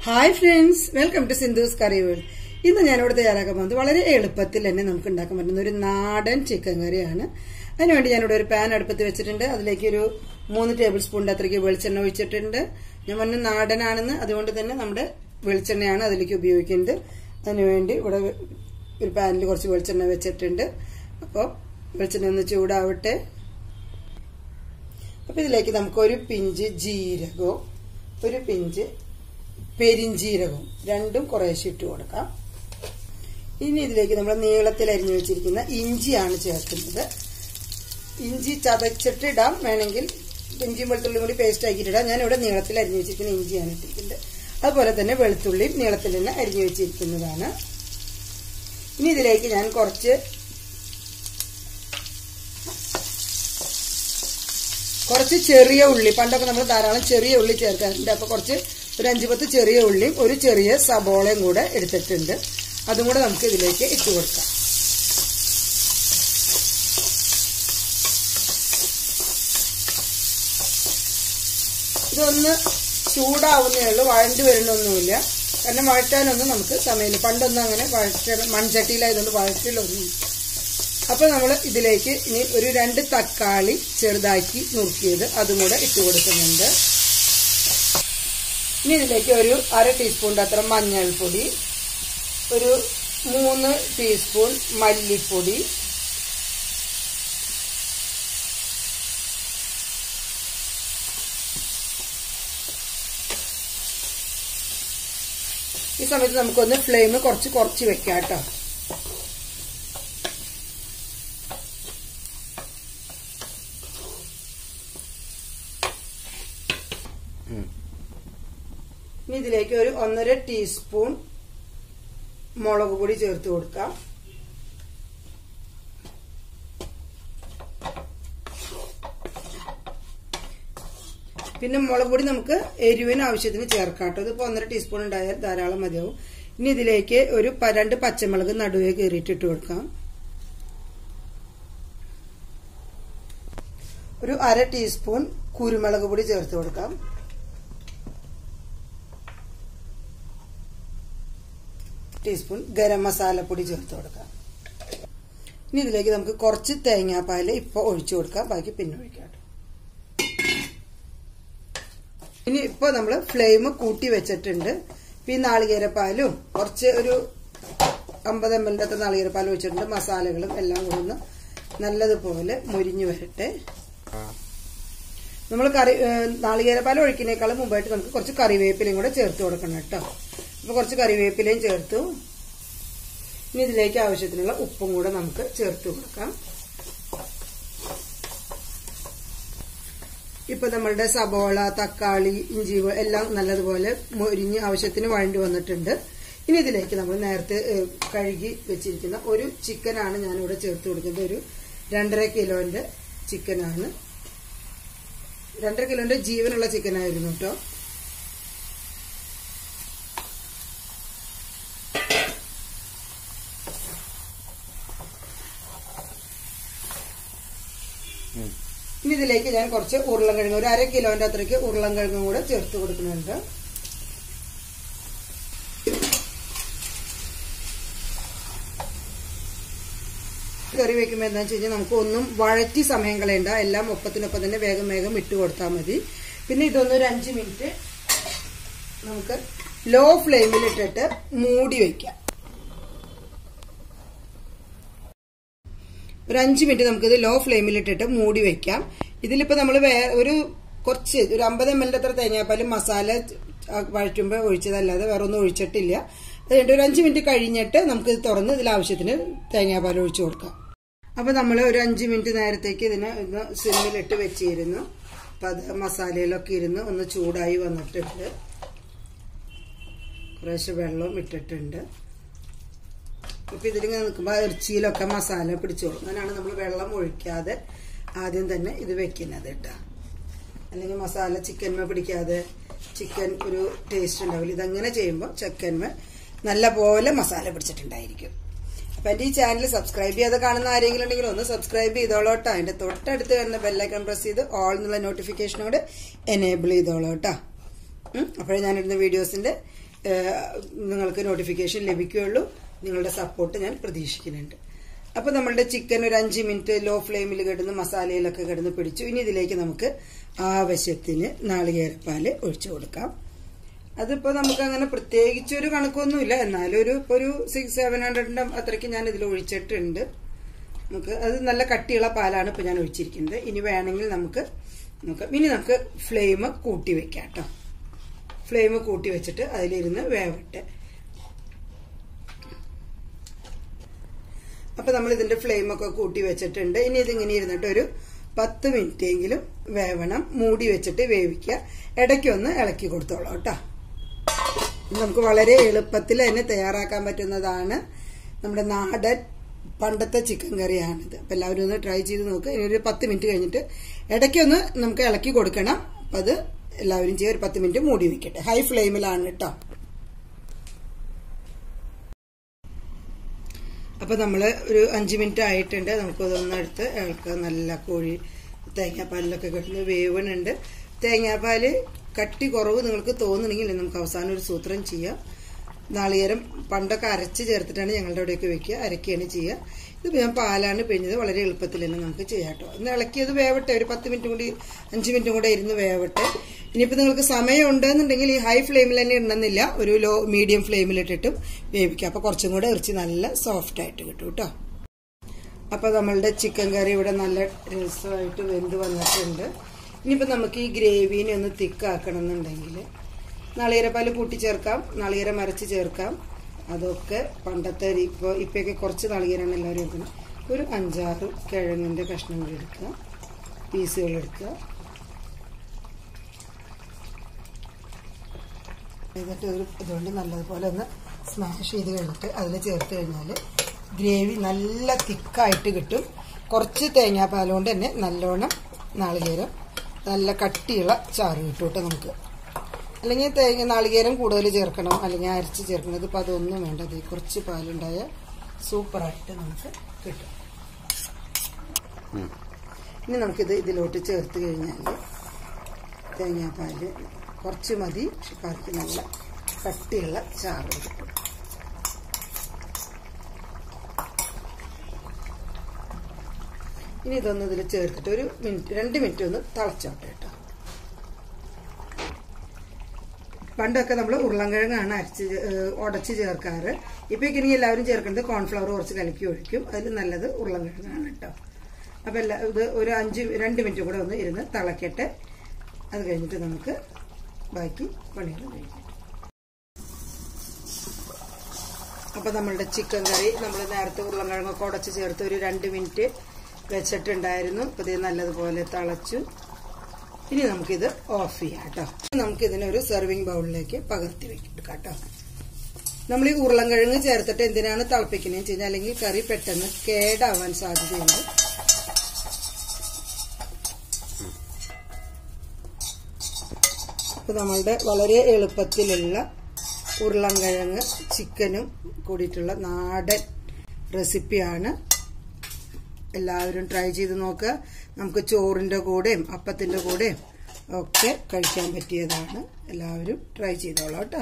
hi friends welcome to Sindhu's curry world ഇന്ന് ഞാനിവിടെ തയ്യാറാക്കാൻ പോകുന്നത് വളരെ എളുപ്പത്തിൽ തന്നെ നമുക്ക് ഉണ്ടാക്കാൻ പറ്റുന്ന ഒരു നാടൻ ചിക്കൻ കറിയാണ് അതിനുവേണ്ടി ഞാനിവിടെ ഒരു പാൻ അടുപ്പത്ത് വെച്ചിട്ടുണ്ട് അതിലേക്ക് ഒരു മൂന്ന് ടേബിൾ സ്പൂണിന്റെ അത്രയ്ക്ക് വെളിച്ചെണ്ണ ഒഴിച്ചിട്ടുണ്ട് ഞാൻ പറഞ്ഞ നാടനാണെന്ന് അതുകൊണ്ട് തന്നെ നമ്മുടെ വെളിച്ചെണ്ണയാണ് അതിലേക്ക് ഉപയോഗിക്കുന്നത് അതിനുവേണ്ടി ഇവിടെ ഒരു പാനിൽ കുറച്ച് വെളിച്ചെണ്ണ വെച്ചിട്ടുണ്ട് അപ്പോൾ വെളിച്ചെണ്ണ ഒന്ന് ചൂടാവട്ടെ അപ്പോൾ ഇതിലേക്ക് നമുക്ക് ഒരു പിഞ്ച് ജീരകവും ഒരു പിഞ്ച് പെരിഞ്ജീരകവും രണ്ടും കുറേശ്ശെ ഇട്ട് കൊടുക്കാം ഇനി ഇതിലേക്ക് നമ്മൾ നീളത്തിൽ അരിഞ്ഞു വെച്ചിരിക്കുന്ന ഇഞ്ചിയാണ് ചേർക്കുന്നത് ഇഞ്ചി ചതച്ചിട്ട് ഇടാം വേണമെങ്കിൽ ഇഞ്ചിയും വെളുത്തുള്ളിയും കൂടി പേസ്റ്റ് ആക്കിയിട്ട് ഇടാം ഞാനിവിടെ നീളത്തിൽ അരിഞ്ഞു വെച്ചിരിക്കുന്ന ഇഞ്ചിയാണ് ഇട്ടിരിക്കുന്നത് അതുപോലെ തന്നെ വെളുത്തുള്ളിയും നീളത്തിൽ തന്നെ അരിഞ്ഞു വെച്ചിരിക്കുന്നതാണ് ഇനി ഇതിലേക്ക് ഞാൻ കുറച്ച് കുറച്ച് ചെറിയ ഉള്ളി പണ്ടൊക്കെ നമ്മൾ ധാരാളം ചെറിയ ഉള്ളി ചേർക്കാറുണ്ട് അപ്പോൾ കുറച്ച് ഒരു അഞ്ച് പത്ത് ചെറിയ ഉള്ളിയും ഒരു ചെറിയ സബോളയും കൂടെ എടുത്തിട്ടുണ്ട് അതും കൂടെ നമുക്ക് ഇതിലേക്ക് ഇട്ട് കൊടുക്കാം ഇതൊന്ന് ചൂടാവുന്നേ ഉള്ളൂ വഴണ്ടി വരണമൊന്നുമില്ല കാരണം വഴറ്റാനൊന്നും നമുക്ക് സമയമില്ല പണ്ടൊന്നും അങ്ങനെ വഴറ്റ മൺചട്ടിയിലായതുകൊണ്ട് വഴറ്റിലൊന്നും അപ്പോൾ നമ്മൾ ഇതിലേക്ക് ഇനി ഒരു രണ്ട് തക്കാളി ചെറുതാക്കി നുറുക്കിയത് അതും കൂടെ ഇട്ട് കൊടുക്കുന്നുണ്ട് ഇനി ഇതിലേക്ക് ഒരു അര ടീസ്പൂണിൻ്റെ അത്ര മഞ്ഞൾപ്പൊടി ഒരു മൂന്ന് ടീസ്പൂൺ മല്ലിപ്പൊടി ഈ സമയത്ത് നമുക്കൊന്ന് ഫ്ലെയിം കുറച്ച് കുറച്ച് വെക്കാം കേട്ടോ ഇനി ഇതിലേക്ക് ഒരു ഒന്നര ടീസ്പൂൺ മുളക് പൊടി ചേർത്ത് കൊടുക്കാം പിന്നെ മുളക് പൊടി നമുക്ക് എരിവിന് ആവശ്യത്തിന് ചേർക്കാം കേട്ടോ ഇതിപ്പോൾ ഒന്നര ടീസ്പൂൺ ഉണ്ടായാൽ ധാരാളം മതിയാവും ഇനി ഇതിലേക്ക് ഒരു രണ്ട് പച്ചമുളക് നടുവേ കയറിയിട്ട് ഇട്ട് കൊടുക്കാം ഒരു അര ടീസ്പൂൺ കുരുമുളക് പൊടി ചേർത്ത് കൊടുക്കാം ടീസ്പൂൺ ഗരം മസാലപ്പൊടി ചേർത്ത് കൊടുക്കാം ഇനി ഇതിലേക്ക് നമുക്ക് കുറച്ച് തേങ്ങാപ്പാൽ ഇപ്പോൾ ഒഴിച്ചു കൊടുക്കാം ബാക്കി പിന്നെ ഒഴിക്കാം ഇനി ഇപ്പോൾ നമ്മൾ ഫ്ലെയിം കൂട്ടി വെച്ചിട്ടുണ്ട് ഈ നാളികേരപ്പാലും കുറച്ച് ഒരു അമ്പത് എം എല്ലിൻ്റെ അത്ര നാളികേരപ്പാൽ ഒഴിച്ചിട്ടുണ്ട് മസാലകളും എല്ലാം കൂടി ഒന്ന് നല്ലതുപോലെ മുരിഞ്ഞു വരട്ടെ നമ്മൾ കറി നാളികേരപ്പാൽ ഒഴിക്കുന്നേക്കാളും മുമ്പായിട്ട് നമുക്ക് കുറച്ച് കറിവേപ്പിലയും കൂടെ ചേർത്ത് കൊടുക്കണം കേട്ടോ അപ്പോൾ കുറച്ച് കറിവേപ്പിലയും ചേർത്തു ഇനി ഇതിലേക്ക് ആവശ്യത്തിനുള്ള ഉപ്പും കൂടെ നമുക്ക് ചേർത്ത് കൊടുക്കാം ഇപ്പൊ നമ്മളുടെ സബോള തക്കാളി ഇഞ്ചി എല്ലാം നല്ലതുപോലെ മൊരിഞ്ഞ് ആവശ്യത്തിന് വഴണ്ടി വന്നിട്ടുണ്ട് ഇനി ഇതിലേക്ക് നമ്മൾ നേരത്തെ കഴുകി വെച്ചിരിക്കുന്ന ഒരു ചിക്കനാണ് ഞാനിവിടെ ചേർത്ത് കൊടുക്കുന്നത് ഒരു രണ്ടര കിലോന്റെ ചിക്കനാണ് രണ്ടര കിലോന്റെ ജീവനുള്ള ചിക്കനായിരുന്നു കേട്ടോ ഇനി ഇതിലേക്ക് ഞാൻ കുറച്ച് ഉരുളൻകിഴങ്ങ് ഒരു അര കിലോന്റെ അത്രയ്ക്ക് ഉരുളൻകിഴങ്ങും കൂടെ ചേർത്ത് കൊടുക്കുന്നുണ്ട് കറി വെക്കുമ്പോൾ എന്താണെന്ന് വെച്ച് കഴിഞ്ഞാൽ നമുക്ക് ഒന്നും വഴറ്റി സമയം കളയണ്ട എല്ലാം ഒപ്പത്തിനൊപ്പം തന്നെ വേഗം വേഗം ഇട്ട് കൊടുത്താൽ മതി പിന്നെ ഇതൊന്നൊരു അഞ്ച് മിനിറ്റ് നമുക്ക് ലോ ഫ്ലെയിമിൽ ഇട്ടിട്ട് മൂടി വയ്ക്കാം ഒരു അഞ്ച് മിനിറ്റ് നമുക്കിത് ലോ ഫ്ലെയിമിൽ ഇട്ടിട്ട് മൂടി വെക്കാം ഇതിലിപ്പോൾ നമ്മൾ ഒരു കുറച്ച് ഒരു അമ്പത് എം എല്ലിൻ്റെ അത്ര തേങ്ങാപ്പാലും മസാല വഴറ്റുമ്പോൾ ഒഴിച്ചതല്ലാതെ വേറെ ഒന്നും ഒഴിച്ചിട്ടില്ല അതുകൊണ്ട് ഒരു അഞ്ച് മിനിറ്റ് കഴിഞ്ഞിട്ട് നമുക്ക് ഇത് തുറന്ന് ഇതിൽ ആവശ്യത്തിന് തേങ്ങാപ്പാൽ ഒഴിച്ചു കൊടുക്കാം അപ്പോൾ നമ്മൾ ഒരു അഞ്ച് മിനിറ്റ് നേരത്തേക്ക് ഇതിനെ ഒന്ന് സിമ്മിലിട്ട് വെച്ചിരുന്നു അപ്പം അത് മസാലയിലൊക്കെ ഇരുന്ന് ഒന്ന് ചൂടായി വന്നിട്ടുണ്ട് കുറേശ്ശെ വെള്ളവും ഇട്ടിട്ടുണ്ട് ഇപ്പം ഇതിലിങ്ങനെ നിൽക്കുമ്പോൾ ഇറച്ചിയിലൊക്കെ മസാല പിടിച്ചോളും അങ്ങനെയാണ് നമ്മൾ വെള്ളം ഒഴിക്കാതെ ആദ്യം തന്നെ ഇത് വെക്കുന്നത് കേട്ടോ അല്ലെങ്കിൽ മസാല ചിക്കന്മ പിടിക്കാതെ ചിക്കൻ ഒരു ടേസ്റ്റ് ഉണ്ടാവില്ല ഇതങ്ങനെ ചെയ്യുമ്പോൾ ചിക്കന്മ നല്ല പോലെ മസാല പിടിച്ചിട്ടുണ്ടായിരിക്കും അപ്പം എൻ്റെ ഈ ചാനൽ സബ്സ്ക്രൈബ് ചെയ്യാതെ കാണുന്ന ആരെങ്കിലും ഉണ്ടെങ്കിൽ ഒന്ന് സബ്സ്ക്രൈബ് ചെയ്തോളോട്ടോ അതിൻ്റെ തൊട്ടടുത്ത് വരുന്ന ബെല്ലൈക്കൺ പ്രസ് ചെയ്ത് ഓൾ എന്നുള്ള നോട്ടിഫിക്കേഷനോട് എനേബിൾ ചെയ്തോളോട്ടോ അപ്പോഴേ ഞാനിടുന്ന വീഡിയോസിൻ്റെ നിങ്ങൾക്ക് നോട്ടിഫിക്കേഷൻ ലഭിക്കുകയുള്ളൂ നിങ്ങളുടെ സപ്പോർട്ട് ഞാൻ പ്രതീക്ഷിക്കുന്നുണ്ട് അപ്പൊ നമ്മളുടെ ചിക്കൻ ഒരു അഞ്ച് മിനിറ്റ് ലോ ഫ്ലെയിമിൽ കിടന്ന് മസാലയിലൊക്കെ കിടന്ന് പിടിച്ചു ഇനി ഇതിലേക്ക് നമുക്ക് ആവശ്യത്തിന് നാളികേരപ്പാല് ഒഴിച്ചു കൊടുക്കാം അതിപ്പോ നമുക്ക് അങ്ങനെ പ്രത്യേകിച്ച് ഒരു കണക്കൊന്നുമില്ല എന്നാലും ഒരു ഇപ്പൊ ഒരു സിക്സ് സെവൻ ഹൺഡ്രഡിന്റെ അത്രയ്ക്ക് ഞാൻ ഇതിൽ ഒഴിച്ചിട്ടുണ്ട് നമുക്ക് അത് നല്ല കട്ടിയുള്ള പാലാണ് ഇപ്പൊ ഞാൻ ഒഴിച്ചിരിക്കുന്നത് ഇനി വേണമെങ്കിൽ നമുക്ക് നമുക്ക് ഇനി നമുക്ക് ഫ്ലെയിം കൂട്ടി വെക്കാം കേട്ടോ ഫ്ലെയിം കൂട്ടി വെച്ചിട്ട് അതിലിരുന്ന് വേവട്ടെ അപ്പൊ നമ്മൾ ഇതിന്റെ ഫ്ലെയിം ഒക്കെ കൂട്ടി വെച്ചിട്ടുണ്ട് ഇനി ഇതിങ്ങനെ ഇരുന്നിട്ട് ഒരു പത്ത് മിനിറ്റ് എങ്കിലും വേവണം മൂടി വെച്ചിട്ട് വേവിക്കുക ഇടയ്ക്കൊന്ന് ഇളക്കി കൊടുത്തോളാം കേട്ടോ നമുക്ക് വളരെ എളുപ്പത്തിൽ തന്നെ തയ്യാറാക്കാൻ പറ്റുന്നതാണ് നമ്മുടെ നാടൻ പണ്ടത്തെ ചിക്കൻ കറിയാണിത് അപ്പൊ എല്ലാവരും ഒന്ന് ട്രൈ ചെയ്ത് നോക്കുക ഇനി ഒരു പത്ത് മിനിറ്റ് കഴിഞ്ഞിട്ട് ഇടയ്ക്കൊന്ന് നമുക്ക് ഇളക്കി കൊടുക്കണം അപ്പൊ അത് എല്ലാവരും ചെയ്യും ഒരു പത്ത് മിനിറ്റ് മൂടി വെക്കട്ടെ ഹൈ ഫ്ലെയിമിലാണ് കേട്ടോ അപ്പൊ നമ്മള് ഒരു അഞ്ച് മിനിറ്റ് ആയിട്ടുണ്ട് നമുക്കതൊന്ന് എടുത്ത് ഇളക്കുക നല്ല കോഴി തേങ്ങാപ്പാലിലൊക്കെ കിടന്ന് വേവണുണ്ട് തേങ്ങാപ്പാല് കട്ടി കുറവ് നിങ്ങൾക്ക് തോന്നുന്നെങ്കിൽ നമുക്ക് അവസാനം ഒരു സൂത്രം ചെയ്യാം നാളികേരം പണ്ടൊക്കെ അരച്ച് ചേർത്തിട്ടാണ് ഞങ്ങളുടെ അവിടെയൊക്കെ വെക്കുക അരക്കുകയാണ് ചെയ്യുക ഇത് ഞാൻ പാലാണ് പിഴിഞ്ഞത് വളരെ എളുപ്പത്തിൽ തന്നെ നമുക്ക് ചെയ്യാം കേട്ടോ ഒന്ന് ഇളക്കിയത് വേവട്ടെ ഒരു പത്ത് മിനിറ്റും കൂടി അഞ്ച് മിനിറ്റും കൂടെ ഇരുന്ന് വേവട്ടെ ഇനിയിപ്പോൾ നിങ്ങൾക്ക് സമയം ഉണ്ടെന്നുണ്ടെങ്കിൽ ഈ ഹൈ ഫ്ലെയിമിൽ തന്നെ ഇടണമെന്നില്ല ഒരു ലോ മീഡിയം ഫ്ലെയിമിലിട്ടിട്ടും വേവിക്കാം അപ്പോൾ കുറച്ചും കൂടെ ഇറച്ചി നല്ല സോഫ്റ്റ് ആയിട്ട് കിട്ടും കേട്ടോ അപ്പോൾ നമ്മളുടെ ചിക്കൻ കറി ഇവിടെ നല്ല രസമായിട്ട് വെന്ത് വന്നിട്ടുണ്ട് ഇനിയിപ്പോൾ നമുക്ക് ഈ ഗ്രേവീനെ ഒന്ന് തിക്കാക്കണം എന്നുണ്ടെങ്കിൽ നാളികേരപ്പാൽ കൂട്ടി ചേർക്കാം നാളികേരം അരച്ച് ചേർക്കാം അതൊക്കെ പണ്ടത്തെ ഇപ്പോൾ ഇപ്പൊക്കെ കുറച്ച് നാളികേരമാണ് എല്ലാവരും എടുക്കുന്നത് ഒരു അഞ്ചാറ് കിഴങ്ങിൻ്റെ കഷ്ണങ്ങൾ എടുക്കുക പീസുകൾ എടുക്കുക എന്നിട്ട് ഒരു ഇതുകൊണ്ട് നല്ലതുപോലെ ഒന്ന് സ്മാഷ് ചെയ്ത് കഴിഞ്ഞിട്ട് അതിൽ ചേർത്ത് കഴിഞ്ഞാൽ ഗ്രേവി നല്ല തിക്കായിട്ട് കിട്ടും കുറച്ച് തേങ്ങാപ്പാൽ കൊണ്ട് തന്നെ നല്ലോണം നാളികേരം നല്ല കട്ടിയുള്ള ചാറ് കിട്ടും കേട്ടോ നമുക്ക് അല്ലെങ്കിൽ തേങ്ങ നാളികേരം കൂടുതൽ ചേർക്കണം അല്ലെങ്കിൽ അരച്ച് ചേർക്കണം ഇതിപ്പോൾ അതൊന്നും വേണ്ടത് കുറച്ച് പാലുണ്ടായ സൂപ്പറായിട്ട് നമുക്ക് കിട്ടും ഇനി നമുക്കിത് ഇതിലോട്ട് ചേർത്ത് കഴിഞ്ഞാൽ തേങ്ങാപ്പാല് കുറച്ച് മതി പക്ഷെ കറിക്ക് നല്ല കട്ടിയുള്ള ചാറ് കിട്ടും ഇനി ഇതൊന്ന് ഇതിൽ ചേർത്തിട്ട് ഒരു മിനിറ്റ് രണ്ട് മിനിറ്റ് ഒന്ന് തിളച്ചോട്ടെ കേട്ടോ പണ്ടൊക്കെ നമ്മൾ ഉരുളൻകിഴങ്ങാണ് അരച്ച് ഉടച്ച് ചേർക്കാറ് ഇപ്പോഴേക്ക് ഇനി എല്ലാവരും ചേർക്കുന്നത് കോൺഫ്ലവർ കുറച്ച് കലക്കി ഒഴിക്കും അതിൽ നല്ലത് ഉരുളൻകിഴങ്ങാണ് കേട്ടോ അപ്പം എല്ലാ ഇത് ഒരു അഞ്ച് രണ്ട് മിനിറ്റ് കൂടെ ഒന്ന് ഇരുന്ന് തിളക്കട്ടെ അത് കഴിഞ്ഞിട്ട് നമുക്ക് ബാക്കി പണികൾ കഴിക്കാം അപ്പം നമ്മളുടെ ചിക്കൻ കറി നമ്മൾ നേരത്തെ ഉരുളൻകിഴങ്ങൊക്കെ ഉടച്ച് ചേർത്ത് ഒരു രണ്ട് മിനിറ്റ് വെച്ചിട്ടുണ്ടായിരുന്നു അപ്പോൾ ഇത് നല്ലതുപോലെ തിളച്ചു ഇനി നമുക്കിത് ഓഫ് ചെയ്യാം കേട്ടോ നമുക്കിതിനൊരു സെർവിങ് ബൗളിലേക്ക് പകർത്തി വെക്കാം കേട്ടോ നമ്മൾ ഈ ഉരുളൻകിഴങ്ങ് ചേർത്തിട്ട് എന്തിനാണ് തിളപ്പിക്കുന്നതെന്ന് വെച്ച് കഴിഞ്ഞാൽ അല്ലെങ്കിൽ കറി പെട്ടെന്ന് കേടാവാൻ സാധ്യതയുണ്ട് അപ്പൊ നമ്മളുടെ വളരെ എളുപ്പത്തിലുള്ള ഉരുളൻകിഴങ്ങ് ചിക്കനും കൂടിയിട്ടുള്ള നാടൻ റെസിപ്പിയാണ് എല്ലാവരും ട്രൈ ചെയ്ത് നോക്കുക നമുക്ക് ചോറിൻ്റെ കൂടെയും അപ്പത്തിൻ്റെ കൂടെയും ഒക്കെ കഴിക്കാൻ പറ്റിയതാണ് എല്ലാവരും ട്രൈ ചെയ്തോളാം കേട്ടോ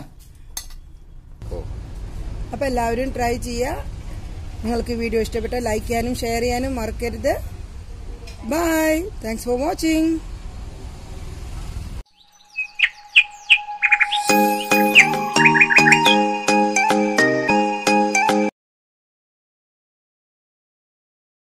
അപ്പം എല്ലാവരും ട്രൈ ചെയ്യുക നിങ്ങൾക്ക് വീഡിയോ ഇഷ്ടപ്പെട്ട ലൈക്ക് ചെയ്യാനും ഷെയർ ചെയ്യാനും മറക്കരുത് ബൈ താങ്ക്സ് ഫോർ വാച്ചിങ്